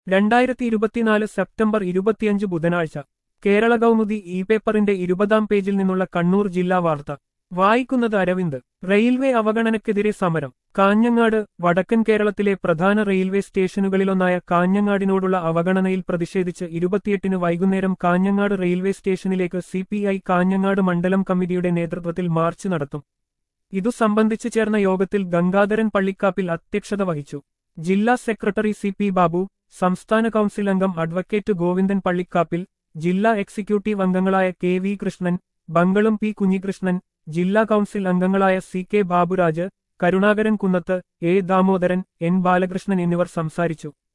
രണ്ടായിരത്തി ഇരുപത്തിനാല് സെപ്റ്റംബർ ഇരുപത്തിയഞ്ച് ബുധനാഴ്ച കേരള കൗമുദി ഇ പേപ്പറിന്റെ ഇരുപതാം പേജിൽ നിന്നുള്ള കണ്ണൂർ ജില്ലാ വാർത്ത വായിക്കുന്നത് അരവിന്ദ് റെയിൽവേ അവഗണനയ്ക്കെതിരെ സമരം കാഞ്ഞങ്ങാട് വടക്കൻ കേരളത്തിലെ പ്രധാന റെയിൽവേ സ്റ്റേഷനുകളിലൊന്നായ കാഞ്ഞങ്ങാടിനോടുള്ള അവഗണനയിൽ പ്രതിഷേധിച്ച് ഇരുപത്തിയെട്ടിന് വൈകുന്നേരം കാഞ്ഞങ്ങാട് റെയിൽവേ സ്റ്റേഷനിലേക്ക് സിപിഐ കാഞ്ഞങ്ങാട് മണ്ഡലം കമ്മിറ്റിയുടെ നേതൃത്വത്തിൽ മാർച്ച് നടത്തും ഇതു സംബന്ധിച്ച് ചേർന്ന യോഗത്തിൽ ഗംഗാധരൻ പള്ളിക്കാപ്പിൽ അധ്യക്ഷത വഹിച്ചു ജില്ലാ സെക്രട്ടറി സി പി ബാബു സംസ്ഥാന കൗൺസിൽ അംഗം അഡ്വക്കേറ്റ് ഗോവിന്ദൻ പള്ളിക്കാപ്പിൽ ജില്ലാ എക്സിക്യൂട്ടീവ് അംഗങ്ങളായ കെ വി കൃഷ്ണൻ ബംഗളും പി കുഞ്ഞികൃഷ്ണൻ ജില്ലാ കൗൺസിൽ അംഗങ്ങളായ C K Baburaj Karunakaran Kunnath A Damodaran N Balakrishnan എന്നിവർ സംസാരിച്ചു